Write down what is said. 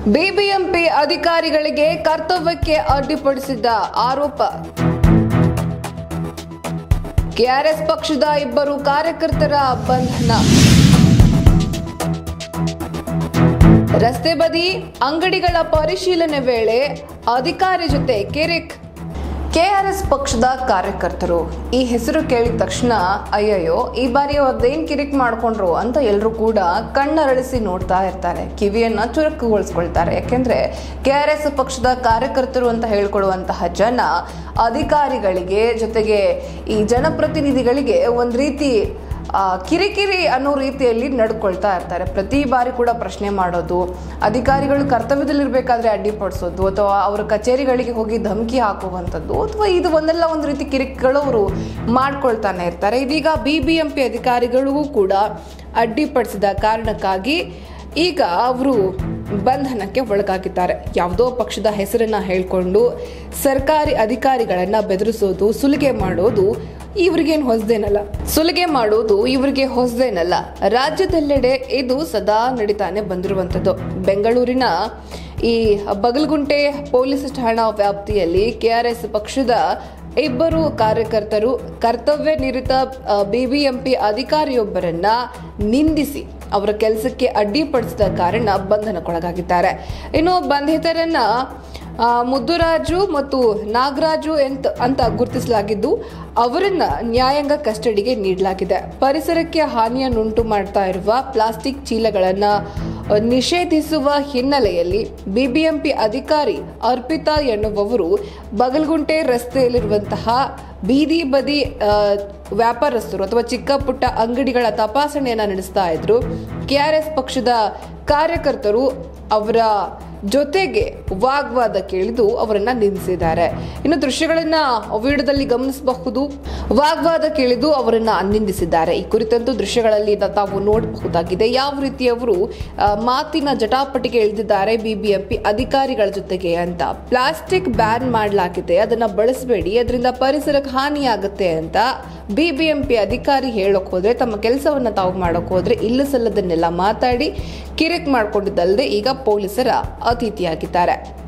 BBMP ಅಧಿಕಾರಿಗಳಿಗೆ ಕರ್ತವ್ಯಕ್ಕೆ ಅಡ್ಡಿಪಡಿಸಿದ್ದ ಆರೋಪ ಕೆಆರ್ಎಸ್ ಪಕ್ಷದ ಇಬ್ಬರು ಕಾರ್ಯಕರ್ತರ ಬಂಧನ ರಸ್ತೆ ಬದಿ ಅಂಗಡಿಗಳ ಪರಿಶೀಲನೆ ವೇಳೆ ಅಧಿಕಾರಿ ಜೊತೆ ಕಿರಿಕ್ ಕೆಆರ್ಎಸ್ ಪಕ್ಷದ ಕಾರ್ಯಕರ್ತರು ಈ ಹೆಸರು ಕೇಳಿದ ತಕ್ಷಣ ಅಯ್ಯಯ್ಯೋ ಈ ಬಾರಿ ಅವ್ರದ್ದೇನ್ ಕಿರಿಕ್ ಮಾಡ್ಕೊಂಡ್ರು ಅಂತ ಎಲ್ಲರೂ ಕೂಡ ಕಣ್ಣರಳಿಸಿ ನೋಡ್ತಾ ಇರ್ತಾರೆ ಕಿವಿಯನ್ನ ಚುರುಕುಗೊಳಿಸ್ಕೊಳ್ತಾರೆ ಯಾಕೆಂದ್ರೆ ಕೆಆರ್ಎಸ್ ಪಕ್ಷದ ಕಾರ್ಯಕರ್ತರು ಅಂತ ಹೇಳ್ಕೊಳ್ಳುವಂತಹ ಜನ ಅಧಿಕಾರಿಗಳಿಗೆ ಜೊತೆಗೆ ಈ ಜನಪ್ರತಿನಿಧಿಗಳಿಗೆ ಒಂದ್ ರೀತಿ ಆ, ಕಿರಿಕಿರಿ ಅನ್ನೋ ರೀತಿಯಲ್ಲಿ ನಡ್ಕೊಳ್ತಾ ಇರ್ತಾರೆ ಪ್ರತಿ ಬಾರಿ ಕೂಡ ಪ್ರಶ್ನೆ ಮಾಡೋದು ಅಧಿಕಾರಿಗಳು ಕರ್ತವ್ಯದಲ್ಲಿರ್ಬೇಕಾದ್ರೆ ಅಡ್ಡಿಪಡಿಸೋದು ಅಥವಾ ಅವರ ಕಚೇರಿಗಳಿಗೆ ಹೋಗಿ ಧಮಕಿ ಹಾಕುವಂಥದ್ದು ಅಥವಾ ಇದು ಒಂದಲ್ಲ ಒಂದು ರೀತಿ ಕಿರಿಕಿಗಳು ಅವರು ಮಾಡ್ಕೊಳ್ತಾನೆ ಇರ್ತಾರೆ ಇದೀಗ ಬಿ ಬಿ ಎಂ ಪಿ ಅಧಿಕಾರಿಗಳಿಗೂ ಕೂಡ ಅಡ್ಡಿಪಡಿಸಿದ ಕಾರಣಕ್ಕಾಗಿ ಈಗ ಅವರು ಬಂಧನಕ್ಕೆ ಒಳಗಾಗಿದ್ದಾರೆ ಯಾವುದೋ ಪಕ್ಷದ ಹೆಸರನ್ನ ಹೇಳ್ಕೊಂಡು ಸರ್ಕಾರಿ ಅಧಿಕಾರಿಗಳನ್ನ ಬೆದರಿಸೋದು ಸುಲಿಗೆ ಮಾಡೋದು ಇವ್ರಿಗೇನು ಹೊಸದೇನಲ್ಲ ಸುಲಿಗೆ ಮಾಡೋದು ಇವರಿಗೆ ಹೊಸದೇನಲ್ಲ ರಾಜ್ಯದೆಲ್ಲೆಡೆ ಇದು ಸದಾ ನಡೀತಾನೆ ಬಂದಿರುವಂಥದ್ದು ಬೆಂಗಳೂರಿನ ಈ ಬಗಲ್ಗುಂಟೆ ಪೊಲೀಸ್ ಠಾಣಾ ವ್ಯಾಪ್ತಿಯಲ್ಲಿ ಕೆಆರ್ಎಸ್ ಪಕ್ಷದ ಇಬ್ಬರು ಕಾರ್ಯಕರ್ತರು ಕರ್ತವ್ಯ ನಿರತ ಬಿಬಿಎಂಪಿ ಅಧಿಕಾರಿಯೊಬ್ಬರನ್ನ ನಿಂದಿಸಿ ಅವರ ಕೆಲಸಕ್ಕೆ ಅಡ್ಡಿಪಡಿಸಿದ ಕಾರಣ ಬಂಧನಕ್ಕೊಳಗಾಗಿದ್ದಾರೆ ಇನ್ನು ಬಂಧಿತರನ್ನ ಆ, ಮುದ್ದುರಾಜು ಮತ್ತು ನಾಗರಾಜು ಎಂತ ಅಂತ ಗುರುತಿಸಲಾಗಿದ್ದು ಅವರನ್ನ ನ್ಯಾಯಾಂಗ ಕಸ್ಟಡಿಗೆ ನೀಡಲಾಗಿದೆ ಪರಿಸರಕ್ಕೆ ಹಾನಿಯನ್ನುಂಟು ಮಾಡ್ತಾ ಇರುವ ಪ್ಲಾಸ್ಟಿಕ್ ಚೀಲಗಳನ್ನ ಆ, ನಿಷೇಧಿಸುವ ಹಿನ್ನೆಲೆಯಲ್ಲಿ ಬಿಬಿಎಂಪಿ ಅಧಿಕಾರಿ ಅರ್ಪಿತಾ ಎನ್ನುವವರು ಬಗಲ್ಗುಂಟೆ ರಸ್ತೆಯಲ್ಲಿರುವಂತಹ ಬೀದಿ ಬದಿ ಆ, ವ್ಯಾಪಾರಸ್ಥರು ಅಥವಾ ಚಿಕ್ಕ ಪುಟ್ಟ ಅಂಗಡಿಗಳ ತಪಾಸಣೆಯನ್ನ ನಡೆಸ್ತಾ ಇದ್ರು ಕೆಆರ್ಎಸ್ ಪಕ್ಷದ ಕಾರ್ಯಕರ್ತರು ಅವರ ಜೊತೆಗೆ ವಾಗ್ವಾದ ಕೇಳಿದು ಅವರನ್ನ ನಿಂದಿಸಿದ್ದಾರೆ ಇನ್ನು ದೃಶ್ಯಗಳನ್ನ ವಿಡಿಯೋದಲ್ಲಿ ಗಮನಿಸಬಹುದು ವಾಗ್ವಾದ ಕೇಳಿದು ಅವರನ್ನ ನಿಂದಿಸಿದ್ದಾರೆ ಈ ಕುರಿತಂತೂ ದೃಶ್ಯಗಳಲ್ಲಿ ತ- ತಾವು ನೋಡಬಹುದಾಗಿದೆ ಯಾವ ರೀತಿ ಅವರು ಆ, ಮಾತಿನ ಜಟಾಪಟಿಗೆ ಇಳಿದಿದ್ದಾರೆ ಬಿಬಿಎಂಪಿ ಅಧಿಕಾರಿಗಳ ಜೊತೆಗೆ ಅಂತ ಪ್ಲಾಸ್ಟಿಕ್ ಬ್ಯಾನ್ ಮಾಡಲಾಗಿದೆ ಅದನ್ನ ಬಳಸಬೇಡಿ ಅದರಿಂದ ಪರಿಸರಕ್ಕೆ ಹಾನಿಯಾಗುತ್ತೆ ಅಂತ ಬಿಬಿಎಂಪಿ ಅಧಿಕಾರಿ ಹೇಳೋಕ್ ಹೋದ್ರೆ ತಮ್ಮ ಕೆಲಸವನ್ನ ತಾವು ಮಾಡೋಕ್ ಹೋದ್ರೆ ಇಲ್ಲ ಸಲ್ಲದನ್ನೆಲ್ಲ ಮಾತಾಡಿ ಕಿರಿಕ್ ಮಾಡ್ಕೊಂಡಿದ್ದಲ್ಲದೆ ಈಗ ಪೊಲೀಸರ ಅತಿಥಿಯಾಗಿದ್ದಾರೆ